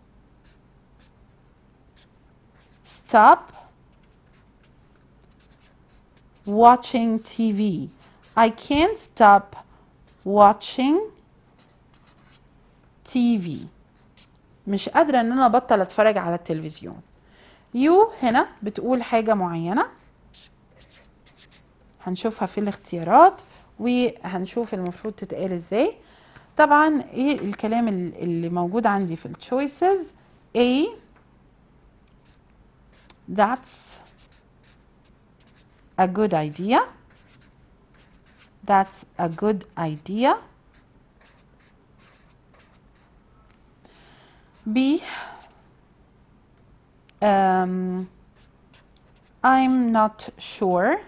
Speaker 1: stop watching TV. I can't stop watching TV. مش قادرة ان انا ابطل اتفرج على التلفزيون. يو هنا بتقول حاجة معينة هنشوفها في الاختيارات وهنشوف المفروض تتقال ازاي. طبعا ايه الكلام اللي موجود عندي في التشويسز A That's a good idea. That's a good idea. B. Um, I'm not sure.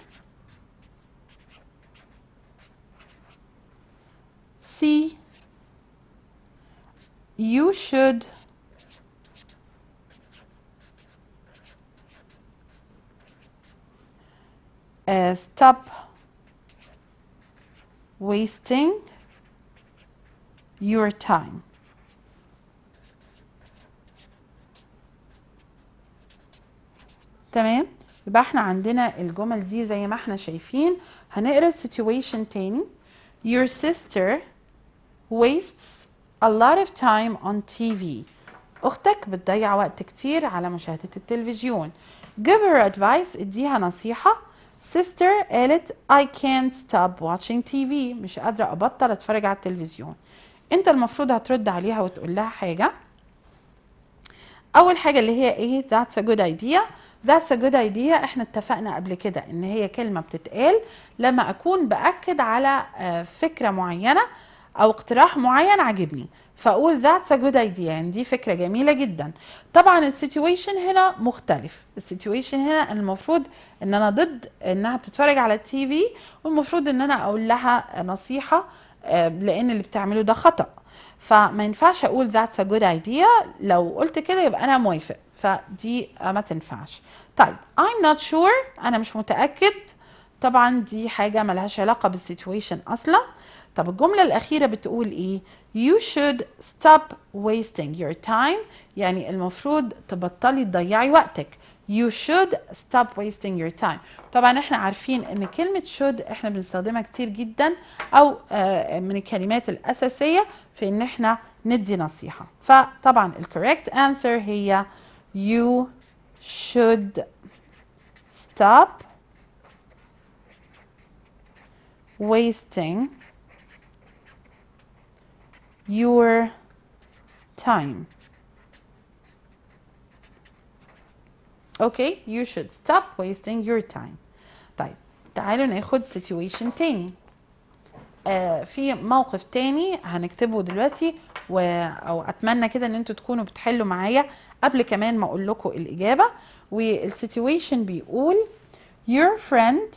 Speaker 1: C. You should uh, stop wasting your time. تمام يبقى احنا عندنا الجمل دي زي ما احنا شايفين هنقرا السيتويشن تاني Your sister wastes a lot of time on TV. أختك بتضيع وقت كتير على مشاهدة التلفزيون. Give her advice اديها نصيحة. Sister قالت I can't stop watching TV. مش قادرة أبطل أتفرج على التلفزيون. أنت المفروض هترد عليها وتقول لها حاجة. أول حاجة اللي هي إيه That's a good idea. That's a good idea احنا اتفقنا قبل كده ان هي كلمة بتتقال لما اكون باكد على فكرة معينة او اقتراح معين عجبني فاقول that's a good idea يعني دي فكرة جميلة جدا طبعا السيتويشن هنا مختلف السيتويشن هنا المفروض ان انا ضد انها بتتفرج على التي في والمفروض ان انا اقول لها نصيحة آه، لان اللي بتعمله ده خطأ فما ينفعش اقول that's a good idea لو قلت كده يبقى انا موافق فدي آه، ما تنفعش طيب I'm not sure انا مش متأكد طبعا دي حاجة ملهاش علاقة بالسيتويشن اصلا طب الجملة الأخيرة بتقول إيه؟ You should stop wasting your time يعني المفروض تبطلي تضيعي وقتك. You should stop wasting your time. طبعا احنا عارفين ان كلمة should احنا بنستخدمها كتير جدا او آه، من الكلمات الأساسية في ان احنا ندي نصيحة. فطبعا ال correct answer هي you should stop wasting your time. Okay, you should stop wasting your time. طيب تعالوا ناخد situation تاني. آه في موقف تاني هنكتبه دلوقتي و... او اتمنى كده ان انتوا تكونوا بتحلوا معايا قبل كمان ما اقول لكم الاجابه والسيتويشن بيقول your friend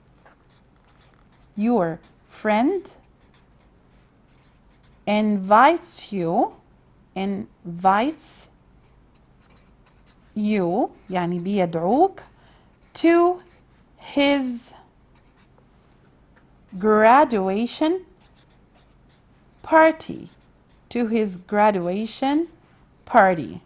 Speaker 1: your friend invites you invites you يعني بيدعوك to his graduation party to his graduation party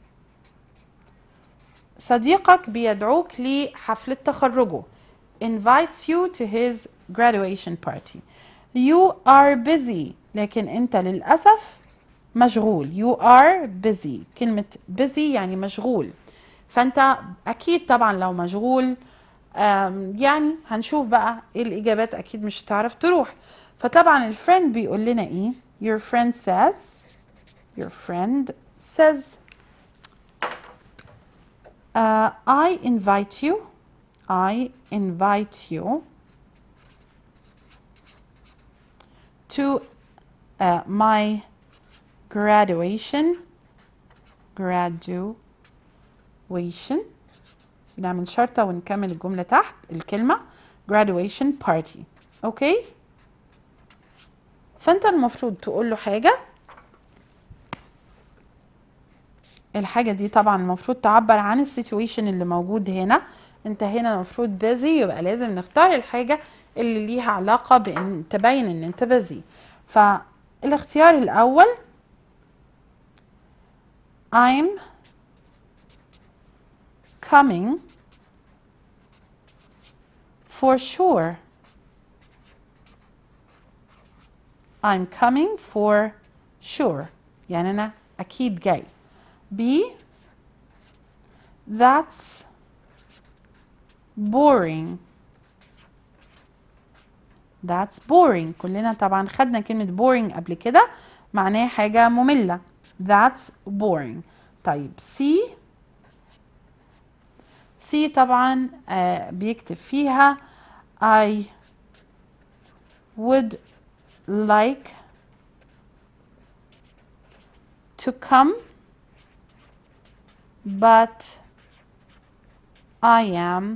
Speaker 1: صديقك بيدعوك لحفلة تخرجه invites you to his graduation party you are busy لكن انت للأسف مشغول you are busy كلمة busy يعني مشغول فانت اكيد طبعا لو مشغول آم، يعني هنشوف بقى ايه الاجابات اكيد مش هتعرف تروح فطبعا الفريند بيقول لنا ايه your friend says your friend says uh, I invite you I invite you to uh, my graduation graduation بنعمل شرطة ونكمل الجملة تحت الكلمة graduation party اوكي فانت المفروض تقول له حاجة الحاجة دي طبعا المفروض تعبر عن السيتويشن اللي موجود هنا انت هنا المفروض busy يبقى لازم نختار الحاجة اللي ليها علاقة بان تبين ان انت busy فالاختيار الاول I'm coming for sure. I'm coming for sure. يعني أنا أكيد جاي. B That's boring. That's boring. كلنا طبعا خدنا كلمة boring قبل كده معناها حاجة مملة. That's boring. طيب C سي طبعا آه بيكتب فيها I would like to come but I am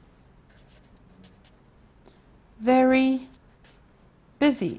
Speaker 1: very busy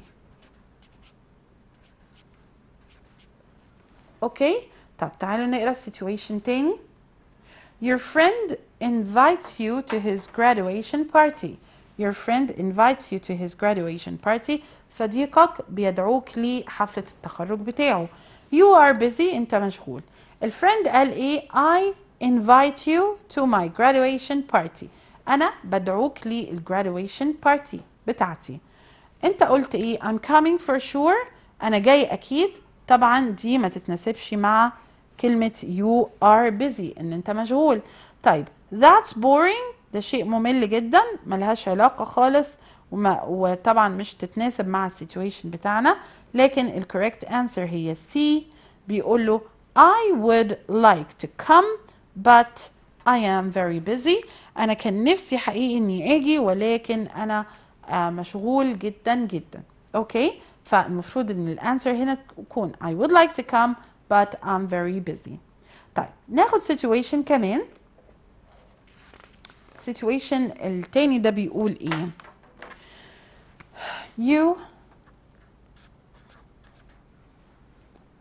Speaker 1: اوكي طب تعالوا نقرا السيتويشن تاني Your friend invites you to his graduation party. Your friend invites you to his graduation party. صديقك بيدعوك لحفلة التخرج بتاعه. You are busy. أنت مشغول. الفريند قال إيه؟ I invite you to my graduation party. أنا بدعوك للgraduation party بتاعتي. أنت قلت إيه؟ I'm coming for sure. أنا جاي أكيد. طبعا دي ما تتناسبش مع كلمة you are busy ان انت مشغول طيب that's boring ده شيء ممل جدا ملهاش علاقة خالص وما وطبعا مش تتناسب مع السيتويشن بتاعنا لكن ال correct answer هي C بيقول له I would like to come but I am very busy انا كان نفسي حقيقي اني اجي ولكن انا آه، مشغول جدا جدا اوكي فالمفروض ان الانسر هنا تكون I would like to come but I'm very busy. طيب ناخد situation كمان. situation التاني ده بيقول ايه؟ You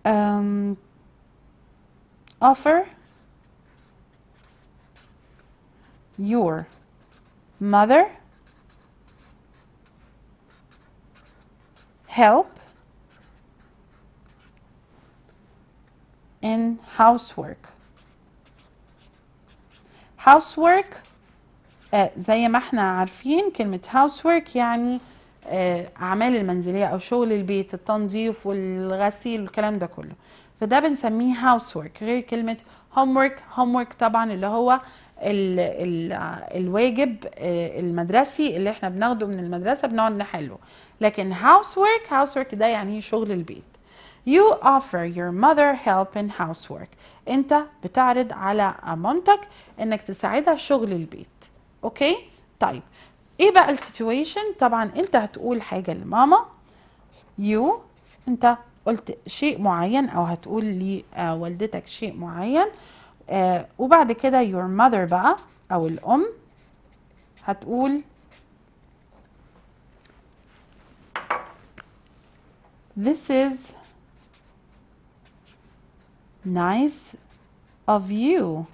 Speaker 1: um, offer your mother help in housework housework آه، زي ما احنا عارفين كلمة housework يعني آه، أعمال المنزلية أو شغل البيت التنظيف والغسيل والكلام ده كله فده بنسميه housework غير كلمة homework homework طبعا اللي هو ال ال الواجب آه، المدرسي اللي احنا بناخده من المدرسة بنقعد نحله لكن housework housework ده يعني شغل البيت You offer your mother help in housework. انت بتعرض على مامتك انك تساعدها في شغل البيت. اوكي؟ طيب ايه بقى السيتويشن؟ طبعا انت هتقول حاجة لماما you انت قلت شيء معين او هتقول لوالدتك شيء معين آه وبعد كده your mother بقى او الام هتقول This is nice of you.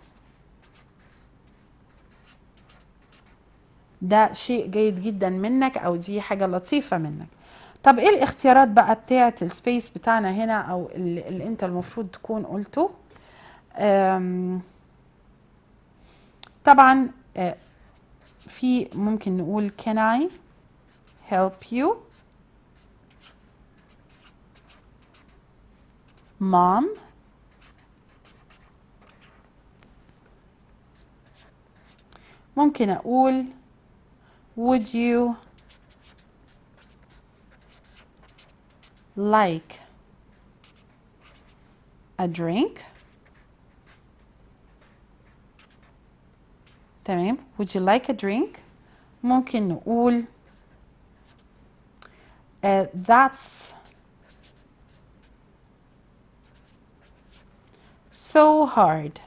Speaker 1: ده شيء جيد جدا منك او دي حاجة لطيفة منك طب ايه الاختيارات بقى بتاعة السبيس بتاعنا هنا او اللي, اللي انت المفروض تكون قلته أم، طبعا آه، في ممكن نقول can I help you mom ممكن أقول would you like a drink تمام would you like a drink ممكن نقول uh, that's so hard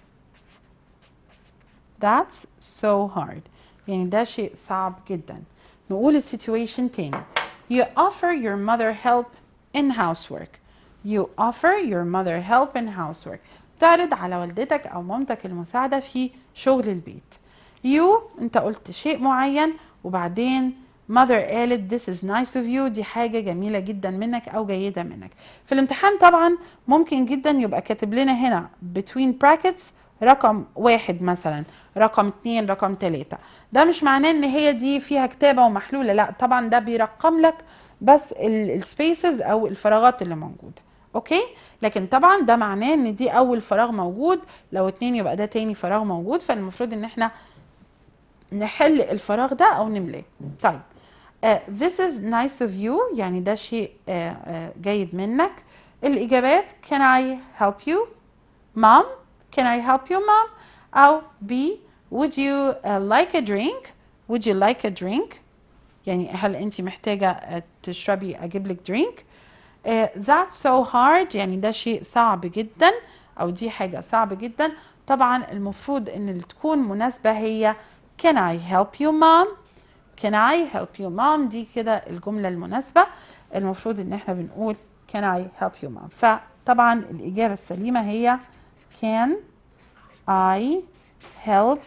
Speaker 1: That's so hard. يعني ده شيء صعب جدا. نقول السيتويشن تاني. You offer your mother help in housework. You offer your mother help in housework. تعرض على والدتك أو مامتك المساعدة في شغل البيت. You أنت قلت شيء معين وبعدين mother قالت this is nice of you دي حاجة جميلة جدا منك أو جيدة منك. في الامتحان طبعا ممكن جدا يبقى كاتب لنا هنا between brackets رقم واحد مثلا رقم اتنين رقم تلاتة ده مش معناه ان هي دي فيها كتابة ومحلولة لا طبعا ده بيرقم لك بس السبيسز او الفراغات اللي موجودة اوكي لكن طبعا ده معناه ان دي اول فراغ موجود لو اتنين يبقى ده تاني فراغ موجود فالمفروض ان احنا نحل الفراغ ده او نملاه طيب uh, this is nice of you يعني ده شيء uh, uh, جيد منك الاجابات can I help you mom can I help you mom أو B would you uh, like a drink would you like a drink يعني هل أنت محتاجة uh, تشربي أجيب لك drink uh, that's so hard يعني ده شيء صعب جدا أو دي حاجة صعبة جدا طبعا المفروض أن اللي تكون مناسبة هي can I help you mom can I help you mom دي كده الجملة المناسبة المفروض ان احنا بنقول can I help you mom فطبعا الإجابة السليمة هي can I help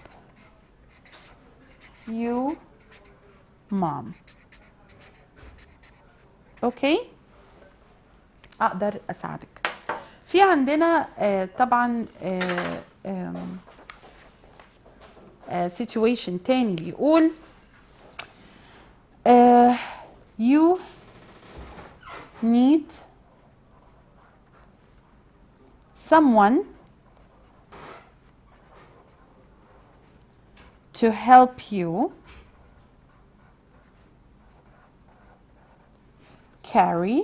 Speaker 1: you mom اوكي اقدر اساعدك في عندنا آه طبعا آه آم، آه situation تاني بيقول آه you need someone to help you carry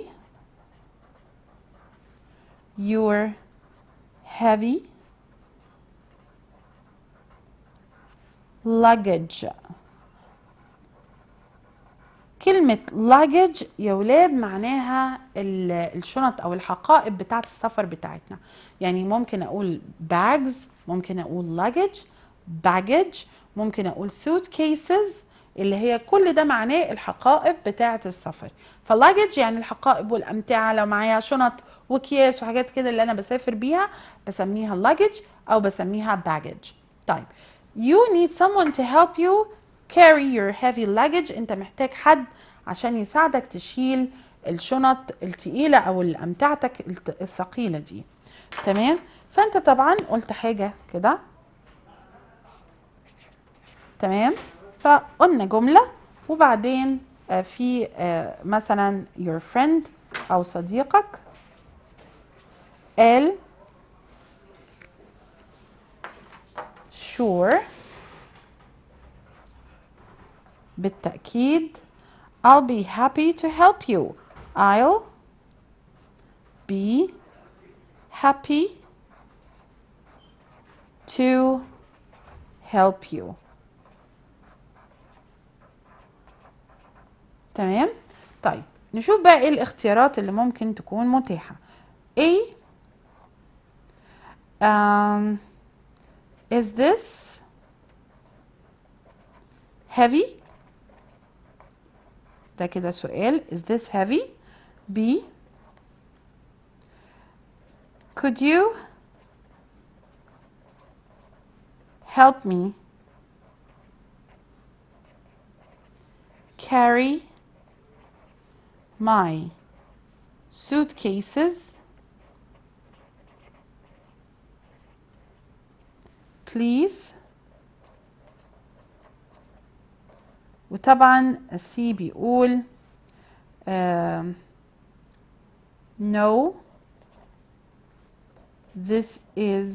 Speaker 1: your heavy luggage كلمة luggage يا ولاد معناها ال- الشنط أو الحقائب بتاعة السفر بتاعتنا يعني ممكن أقول bags ممكن أقول luggage baggage ممكن أقول suitcases اللي هي كل ده معناه الحقائب بتاعة السفر فاللاجج يعني الحقائب والأمتعة لو معايا شنط واكياس وحاجات كده اللي انا بسافر بيها بسميها luggage او بسميها baggage طيب you need someone to help you carry your heavy luggage انت محتاج حد عشان يساعدك تشيل الشنط التقيلة او امتعتك الت- الثقيلة دي تمام فانت طبعا قلت حاجة كده تمام فقلنا جملة وبعدين آه، في آه، مثلا your friend او صديقك قال sure بالتأكيد I'll be happy to help you I'll be happy to help you تمام طيب نشوف بقى ايه الاختيارات اللي ممكن تكون متاحة A um, is this heavy ده كده سؤال is this heavy B could you help me carry my suitcases please وطبعا السي بيقول um, no this is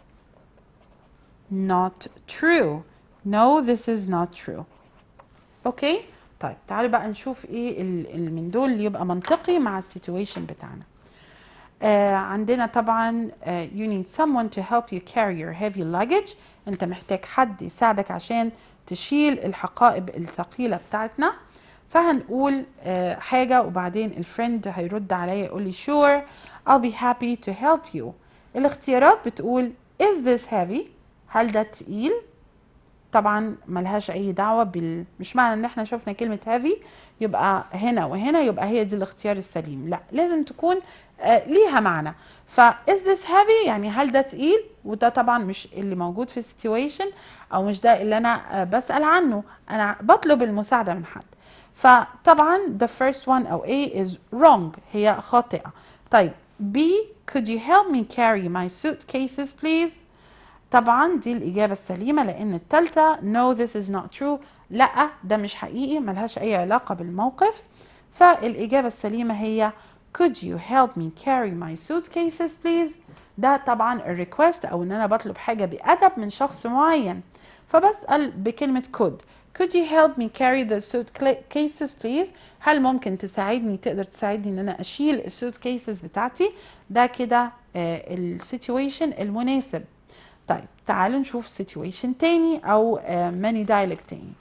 Speaker 1: not true no this is not true اوكي طيب تعالوا بقى نشوف ايه ال- اللي من دول اللي يبقى منطقي مع السيتويشن بتاعنا آه عندنا طبعا آه you need someone to help you carry your heavy luggage انت محتاج حد يساعدك عشان تشيل الحقائب الثقيلة بتاعتنا فهنقول آه حاجة وبعدين الفريند هيرد عليا يقول لي sure I'll be happy to help you الاختيارات بتقول is this heavy هل ده تقيل طبعا ملهاش اي دعوه بال مش معنى ان احنا شفنا كلمه هافي يبقى هنا وهنا يبقى هي دي الاختيار السليم لا لازم تكون آه، ليها معنى ف is this heavy يعني هل ده تقيل وده طبعا مش اللي موجود في السيتويشن او مش ده اللي انا آه، بسال عنه انا بطلب المساعده من حد فطبعا the first one او A is wrong هي خاطئه طيب B could you help me carry my suitcases please طبعا دي الإجابة السليمة لأن التالتة no this is not true لا ده مش حقيقي ملهاش أي علاقة بالموقف فالإجابة السليمة هي could you help me carry my suitcases please ده طبعا الريكوست أو إن أنا بطلب حاجة بأدب من شخص معين فبسأل بكلمة could could you help me carry the suitcases please هل ممكن تساعدني تقدر تساعدني ان انا اشيل السوت كيسز بتاعتي ده كده السيتويشن المناسب طيب تعالوا نشوف situation تاني او ماني dialect تاني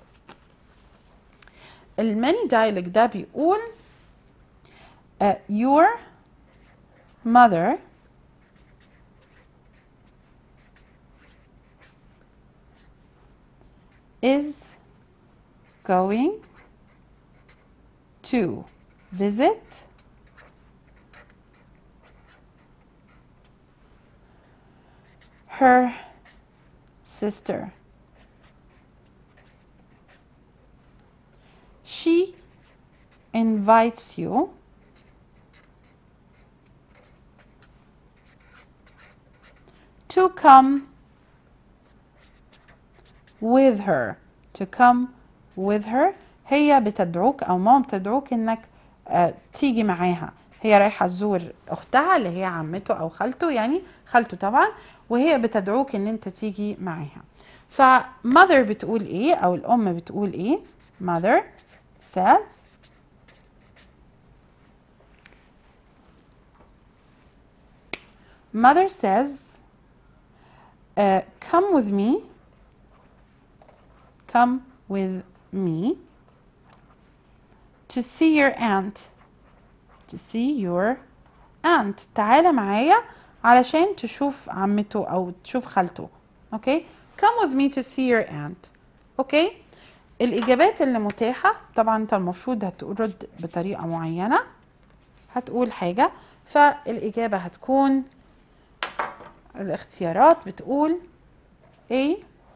Speaker 1: الماني dialect ده بيقول uh, your mother is going to visit her sister. She invites you to come with her to come with her هي بتدعوك او ماما بتدعوك انك آه، تيجي معاها هي رايحة تزور اختها اللي هي عمته او خالته يعني خالته طبعا وهي بتدعوك ان انت تيجي معاها ف mother بتقول ايه او الام بتقول ايه mother says mother says uh, come with me come with me to see your aunt to see your aunt تعالى معايا علشان تشوف عمته او تشوف خالته اوكي come with me to see your aunt اوكي الاجابات اللي متاحه طبعا انت المفروض هترد بطريقه معينه هتقول حاجه فالإجابة هتكون الاختيارات بتقول A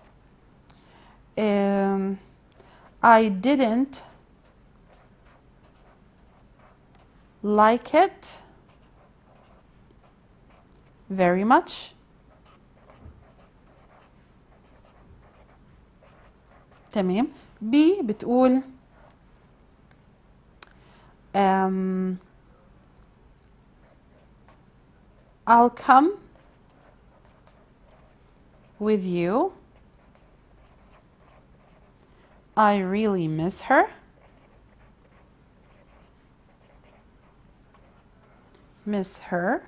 Speaker 1: um, I didn't like it very much تمام B بتقول um, I'll come with you. I really miss her. Miss her.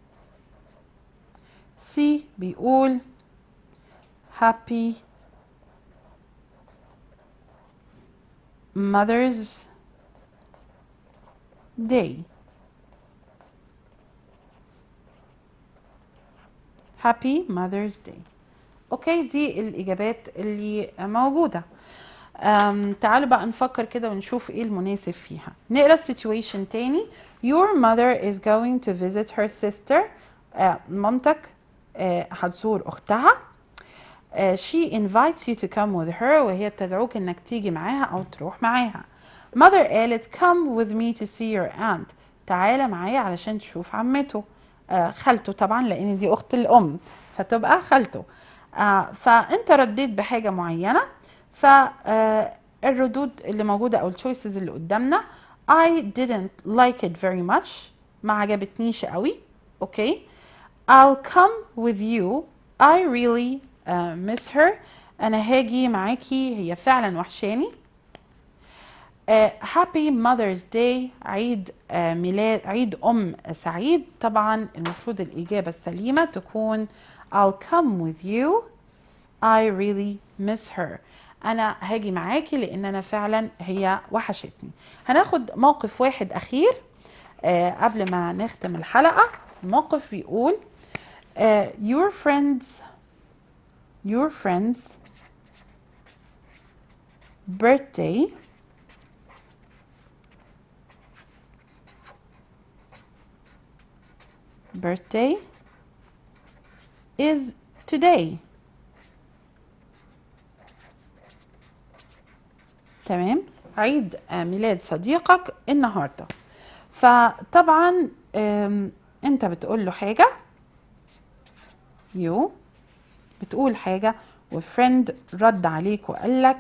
Speaker 1: C بيقول happy Mother's Day. Happy Mother's Day. اوكي دي الاجابات اللي موجوده أم تعالوا بقى نفكر كده ونشوف ايه المناسب فيها نقرا السيتويشن تاني your mother is going to visit her sister آه، مامتك آه، هتزور اختها آه، she invites you to come with her وهي بتدعوك انك تيجي معاها او تروح معاها mother قالت come with me to see your aunt تعالى معايا علشان تشوف عمته آه، خالته طبعا لان دي اخت الام فتبقى خالته آه، فانت رديت بحاجه معينه فالردود اللي موجوده او التشويسز اللي قدامنا I didn't like it very much ما عجبتنيش قوي اوكي I'll come with you I really uh, miss her انا هاجي معاكي هي فعلا وحشاني آه، Happy Mother's Day عيد آه، ميلاد عيد أم سعيد طبعا المفروض الإجابة السليمة تكون I'll come with you I really miss her أنا هاجي معاكي لأن أنا فعلا هي وحشتني هناخد موقف واحد أخير آه، قبل ما نختم الحلقة الموقف بيقول آه، Your friends Your friends birthday birthday is today تمام عيد آه، ميلاد صديقك النهارده فطبعا آم، انت بتقول له حاجه يو بتقول حاجه وفريند رد عليك وقال لك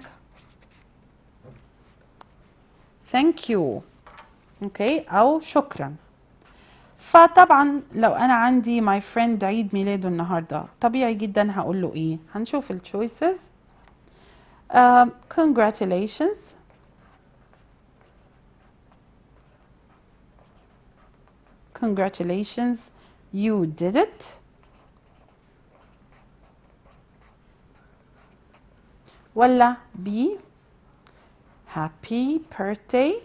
Speaker 1: ثانك يو اوكي او شكرا فطبعا لو انا عندي ماي فريند عيد ميلاده النهارده طبيعي جدا هقول له ايه هنشوف التشويسز um, congratulations congratulations you did it ولا B happy birthday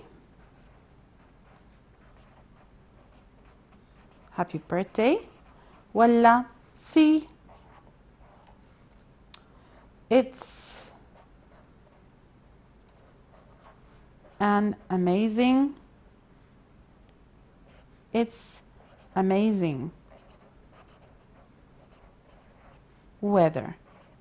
Speaker 1: happy birthday ولا C it's an amazing it's amazing weather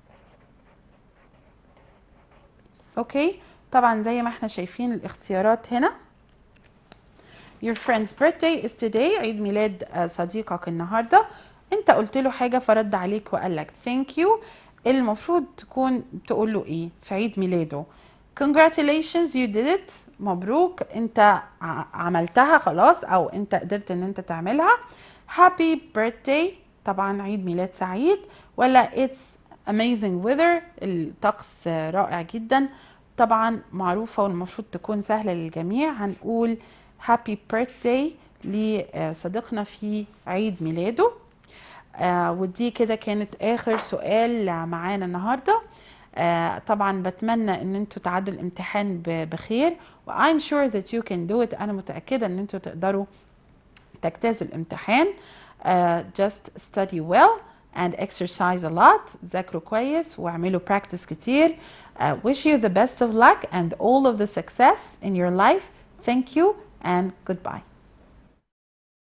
Speaker 1: اوكي طبعا زي ما احنا شايفين الاختيارات هنا Your friend's birthday is today عيد ميلاد آه، صديقك النهارده انت قلت له حاجه فرد عليك وقال لك thank you المفروض تكون تقول له ايه في عيد ميلاده congratulations you did it مبروك انت ع- عملتها خلاص او انت قدرت ان انت تعملها happy birthday طبعا عيد ميلاد سعيد ولا it's amazing weather الطقس رائع جدا طبعا معروفة والمفروض تكون سهلة للجميع هنقول happy birthday لصديقنا في عيد ميلاده آه ودي كده كانت اخر سؤال معانا النهارده آه طبعا بتمنى ان انتوا تعدوا الامتحان ب- بخير و I'm sure that you can do it انا متأكدة ان انتوا تقدروا تجتازوا الامتحان آه just study well and exercise a lot ذاكروا كويس واعملوا practice كتير uh, wish you the best of luck and all of the success in your life thank you and goodbye